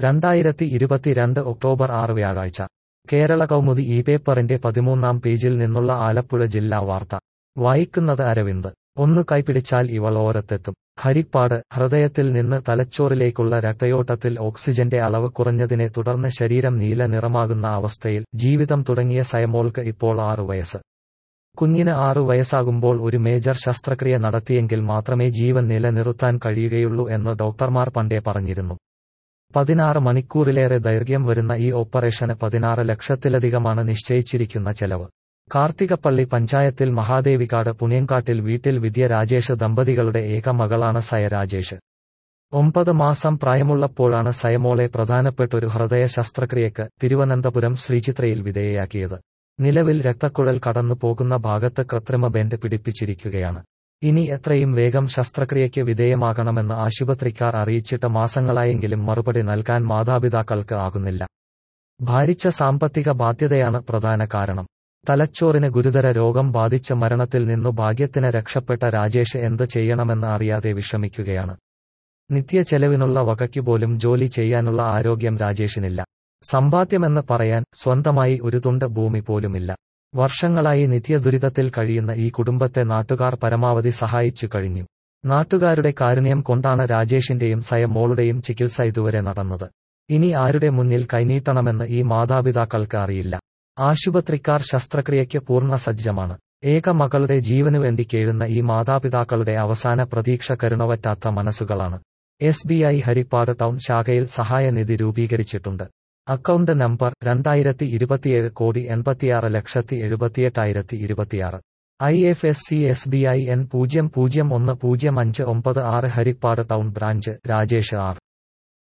രണ്ടായിരത്തി ഇരുപത്തിരണ്ട് ഒക്ടോബർ ആറ് വ്യാഴാഴ്ച കേരള കൗമുദി ഈ പേപ്പറിന്റെ പതിമൂന്നാം പേജിൽ നിന്നുള്ള ആലപ്പുഴ ജില്ലാ വാർത്ത വായിക്കുന്നത് അരവിന്ദ് ഒന്ന് കൈപിടിച്ചാൽ ഇവൾ ഓരത്തെത്തും ഹരിപ്പാട് ഹൃദയത്തിൽ നിന്ന് തലച്ചോറിലേക്കുള്ള രക്തയോട്ടത്തിൽ ഓക്സിജന്റെ അളവ് കുറഞ്ഞതിനെ തുടർന്ന് ശരീരം നീല നിറമാകുന്ന അവസ്ഥയിൽ ജീവിതം തുടങ്ങിയ സയമോൾക്ക് ഇപ്പോൾ ആറു വയസ്സ് കുഞ്ഞിന് ആറു വയസ്സാകുമ്പോൾ ഒരു മേജർ ശസ്ത്രക്രിയ നടത്തിയെങ്കിൽ മാത്രമേ ജീവൻ നിലനിർത്താൻ കഴിയുകയുള്ളൂ എന്ന് ഡോക്ടർമാർ പണ്ടേ പറഞ്ഞിരുന്നു പതിനാറ് മണിക്കൂറിലേറെ ദൈർഘ്യം വരുന്ന ഈ ഓപ്പറേഷന് പതിനാറ് ലക്ഷത്തിലധികമാണ് നിശ്ചയിച്ചിരിക്കുന്ന ചെലവ് കാർത്തികപ്പള്ളി പഞ്ചായത്തിൽ മഹാദേവിക്കാട് പുണിയങ്കാട്ടിൽ വീട്ടിൽ വിദ്യ രാജേഷ് ദമ്പതികളുടെ ഏക മകളാണ് സയ രാജേഷ് ഒമ്പത് മാസം പ്രായമുള്ളപ്പോഴാണ് സയമോളെ പ്രധാനപ്പെട്ടൊരു ഹൃദയ ശസ്ത്രക്രിയക്ക് തിരുവനന്തപുരം ശ്രീചിത്രയിൽ വിധേയയാക്കിയത് നിലവിൽ രക്തക്കുഴൽ കടന്നു പോകുന്ന ഭാഗത്ത് കൃത്രിമ ബെൻഡ് പിടിപ്പിച്ചിരിക്കുകയാണ് ഇനി എത്രയും വേഗം ശസ്ത്രക്രിയയ്ക്ക് വിധേയമാകണമെന്ന് ആശുപത്രിക്കാർ അറിയിച്ചിട്ട് മാസങ്ങളായെങ്കിലും മറുപടി നൽകാൻ മാതാപിതാക്കൾക്ക് ആകുന്നില്ല ഭാരിച്ച സാമ്പത്തിക ബാധ്യതയാണ് പ്രധാന കാരണം തലച്ചോറിന് ഗുരുതര രോഗം ബാധിച്ച മരണത്തിൽ നിന്നു ഭാഗ്യത്തിന് രക്ഷപ്പെട്ട രാജേഷ് എന്ത് ചെയ്യണമെന്ന് അറിയാതെ വിഷമിക്കുകയാണ് നിത്യ ചെലവിനുള്ള വകയ്ക്കുപോലും ജോലി ചെയ്യാനുള്ള ആരോഗ്യം രാജേഷിനില്ല സമ്പാദ്യമെന്ന് പറയാൻ സ്വന്തമായി ഒരു തുണ്ട് ഭൂമി പോലുമില്ല വർഷങ്ങളായി നിത്യദുരിതത്തിൽ കഴിയുന്ന ഈ കുടുംബത്തെ നാട്ടുകാർ പരമാവധി സഹായിച്ചു കഴിഞ്ഞു നാട്ടുകാരുടെ കാരുണ്യം കൊണ്ടാണ് രാജേഷിന്റെയും സയമോളുടെയും ചികിത്സ ഇതുവരെ നടന്നത് ഇനി ആരുടെ മുന്നിൽ കൈനീട്ടണമെന്ന് ഈ മാതാപിതാക്കൾക്ക് അറിയില്ല ആശുപത്രിക്കാർ ശസ്ത്രക്രിയയ്ക്ക് പൂർണ്ണ സജ്ജമാണ് ഏക മകളുടെ ജീവനു വേണ്ടി കേഴുന്ന ഈ മാതാപിതാക്കളുടെ അവസാന പ്രതീക്ഷ കരുണവറ്റാത്ത മനസ്സുകളാണ് S B I Harippad town ശാഖയിൽ സഹായനിധി രൂപീകരിച്ചിട്ടുണ്ട് അക്കൗണ്ട് നമ്പർ രണ്ടായിരത്തി ഇരുപത്തിയേഴ് കോടി എൺപത്തിയാറ് ലക്ഷത്തി എഴുപത്തിയെട്ടായിരത്തി ഇരുപത്തിയാറ് I F S C S B I N പൂജ്യം പൂജ്യം ഒന്ന് പൂജ്യം അഞ്ച് ഒമ്പത് ആറ് Harippad town branch Rajesh R